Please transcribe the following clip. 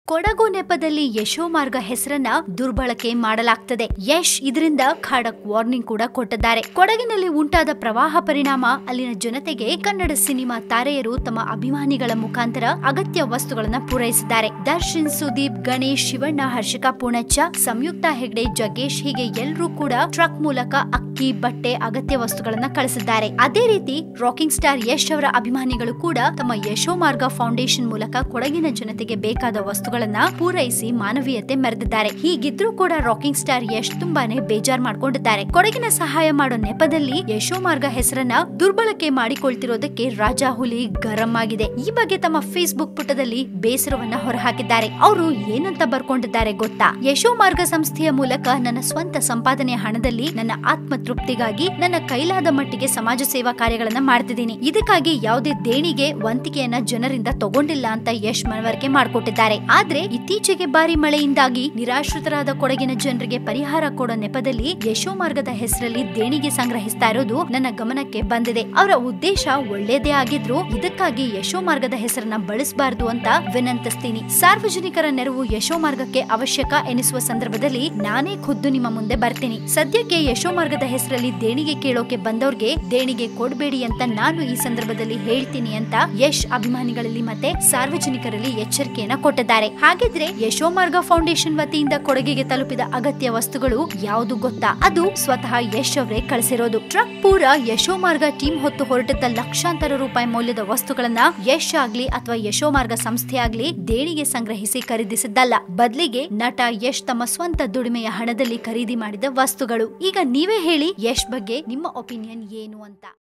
ಕೊಡಗು ನೆಪದಲ್ಲಿ ಯಶೋಮಾರ್ಗ ಹೆಸರನ್ನ ದುರ್ಬಳಕೆ ಮಾಡಲಾಗ್ತದೆ ಯಶ್ ಇದರಿಂದ ಖಡಕ್ ವಾರ್ನಿಂಗ್ ಕೂಡ ಕೊಟ್ಟಿದ್ದಾರೆ ಕೊಡಗಿನಲ್ಲಿ ಉಂಟಾದ ಪ್ರವಾಹ ಪರಿಣಾಮ ಅಲ್ಲಿನ ಜನತೆಗೆ ಕನ್ನಡ ಸಿನಿಮಾ ತಾರೆಯರು ತಮ್ಮ ಅಭಿಮಾನಿಗಳ ಮುಖಾಂತರ ಅಗತ್ಯ ವಸ್ತುಗಳನ್ನ ಪೂರೈಸಿದ್ದಾರೆ ದರ್ಶನ್ ಸುದೀಪ್ ಗಣೇಶ್ ಶಿವಣ್ಣ ಹರ್ಷಿಕಾ ಪೂಣಚ್ಚ ಸಂಯುಕ್ತ ಹೆಗ್ಡೆ ಜಗ್ಗೇಶ್ ಹೀಗೆ ಎಲ್ಲರೂ ಕೂಡ ಟ್ರಕ್ ಮೂಲಕ ಅಕ್ಕಿ ಬಟ್ಟೆ ಅಗತ್ಯ ವಸ್ತುಗಳನ್ನ ಕಳಿಸಿದ್ದಾರೆ ಅದೇ ರೀತಿ ರಾಕಿಂಗ್ ಸ್ಟಾರ್ ಯಶ್ ಅವರ ಅಭಿಮಾನಿಗಳು ಕೂಡ ತಮ್ಮ ಯಶೋಮಾರ್ಗ ಫೌಂಡೇಶನ್ ಮೂಲಕ ಕೊಡಗಿನ ಜನತೆಗೆ ಬೇಕಾದ ವಸ್ತುಗಳನ್ನ ಪೂರೈಸಿ ಮಾನವೀಯತೆ ಮೆರೆದಿದ್ದಾರೆ ಹೀಗಿದ್ರೂ ಕೂಡ ರಾಕಿಂಗ್ ಸ್ಟಾರ್ ಯಶ್ ತುಂಬಾನೇ ಬೇಜಾರ್ ಮಾಡ್ಕೊಂಡಿದ್ದಾರೆ ಕೊಡಗಿನ ಸಹಾಯ ಮಾಡೋ ನೆಪದಲ್ಲಿ ಯಶೋಮಾರ್ಗ ಹೆಸರನ್ನ ದುರ್ಬಳಕೆ ಮಾಡಿಕೊಳ್ತಿರೋದಕ್ಕೆ ರಾಜಾ ಹುಲಿ ಗರಂ ಆಗಿದೆ ಈ ಬಗ್ಗೆ ತಮ್ಮ ಫೇಸ್ಬುಕ್ ಪುಟದಲ್ಲಿ ಬೇಸರವನ್ನ ಹೊರಹಾಕಿದ್ದಾರೆ ಅವರು ಏನಂತ ಬರ್ಕೊಂಡಿದ್ದಾರೆ ಗೊತ್ತಾ ಯಶೋಮಾರ್ಗ ಸಂಸ್ಥೆಯ ಮೂಲಕ ನನ್ನ ಸ್ವಂತ ಸಂಪಾದನೆಯ ಹಣದಲ್ಲಿ ನನ್ನ ಆತ್ಮ ತೃಪ್ತಿಗಾಗಿ ನನ್ನ ಕೈಲಾದ ಮಟ್ಟಿಗೆ ಸಮಾಜ ಸೇವಾ ಕಾರ್ಯಗಳನ್ನ ಮಾಡ್ತಿದ್ದೀನಿ ಇದಕ್ಕಾಗಿ ಯಾವುದೇ ದೇಣಿಗೆ ವಂತಿಕೆಯನ್ನ ಜನರಿಂದ ತಗೊಂಡಿಲ್ಲ ಅಂತ ಯಶ್ ಮನವರಿಕೆ ಮಾಡಿಕೊಟ್ಟಿದ್ದಾರೆ ಆದ್ರೆ ಇತ್ತೀಚೆಗೆ ಭಾರಿ ಮಳೆಯಿಂದಾಗಿ ನಿರಾಶ್ರಿತರಾದ ಕೊಡಗಿನ ಜನರಿಗೆ ಪರಿಹಾರ ಕೊಡೋ ನೆಪದಲ್ಲಿ ಯಶೋಮಾರ್ಗದ ಹೆಸರಲ್ಲಿ ದೇಣಿಗೆ ಸಂಗ್ರಹಿಸ್ತಾ ಇರೋದು ನನ್ನ ಗಮನಕ್ಕೆ ಬಂದಿದೆ ಅವರ ಉದ್ದೇಶ ಒಳ್ಳೇದೇ ಆಗಿದ್ರು ಇದಕ್ಕಾಗಿ ಯಶೋಮಾರ್ಗದ ಹೆಸರನ್ನ ಬಳಸಬಾರದು ಅಂತ ವಿನಂತಿಸ್ತೀನಿ ಸಾರ್ವಜನಿಕರ ನೆರವು ಯಶೋಮಾರ್ಗಕ್ಕೆ ಅವಶ್ಯಕ ಎನಿಸುವ ಸಂದರ್ಭದಲ್ಲಿ ನಾನೇ ಖುದ್ದು ನಿಮ್ಮ ಮುಂದೆ ಬರ್ತೀನಿ ಸದ್ಯಕ್ಕೆ ಯಶೋಮಾರ್ಗದ ಹೆಸರಲ್ಲಿ ದೇಣಿಗೆ ಕೇಳೋಕೆ ಬಂದವ್ರಿಗೆ ದೇಣಿಗೆ ಕೊಡಬೇಡಿ ಅಂತ ನಾನು ಈ ಸಂದರ್ಭದಲ್ಲಿ ಹೇಳ್ತೀನಿ ಅಂತ ಯಶ್ ಅಭಿಮಾನಿಗಳಲ್ಲಿ ಮತ್ತೆ ಸಾರ್ವಜನಿಕರಲ್ಲಿ ಎಚ್ಚರಿಕೆಯನ್ನ ಕೊಟ್ಟಿದ್ದಾರೆ ಹಾಗಿದ್ರೆ ಯಶೋಮಾರ್ಗ ಫೌಂಡೇಶನ್ ವತಿಯಿಂದ ಕೊಡಗಿಗೆ ತಲುಪಿದ ಅಗತ್ಯ ವಸ್ತುಗಳು ಯಾವುದು ಗೊತ್ತಾ ಅದು ಸ್ವತಃ ಯಶ್ ಅವರೇ ಕಳಿಸಿರೋದು ಟ್ರಕ್ ಪೂರ ಯಶೋಮಾರ್ಗ ಟೀಮ್ ಹೊತ್ತು ಹೊರಟಿದ್ದ ಲಕ್ಷಾಂತರ ರೂಪಾಯಿ ಮೌಲ್ಯದ ವಸ್ತುಗಳನ್ನ ಯಶ್ ಆಗ್ಲಿ ಅಥವಾ ಯಶೋಮಾರ್ಗ ಸಂಸ್ಥೆ ಆಗ್ಲಿ ದೇಣಿಗೆ ಸಂಗ್ರಹಿಸಿ ಖರೀದಿಸಿದ್ದಲ್ಲ ಬದಲಿಗೆ ನಟ ಯಶ್ ತಮ್ಮ ಸ್ವಂತ ದುಡಿಮೆಯ ಹಣದಲ್ಲಿ ಖರೀದಿ ಮಾಡಿದ ವಸ್ತುಗಳು ಈಗ ನೀವೇ ಹೇಳಿ ಯಶ್ ಬಗ್ಗೆ ನಿಮ್ಮ ಒಪಿನಿಯನ್ ಏನು ಅಂತ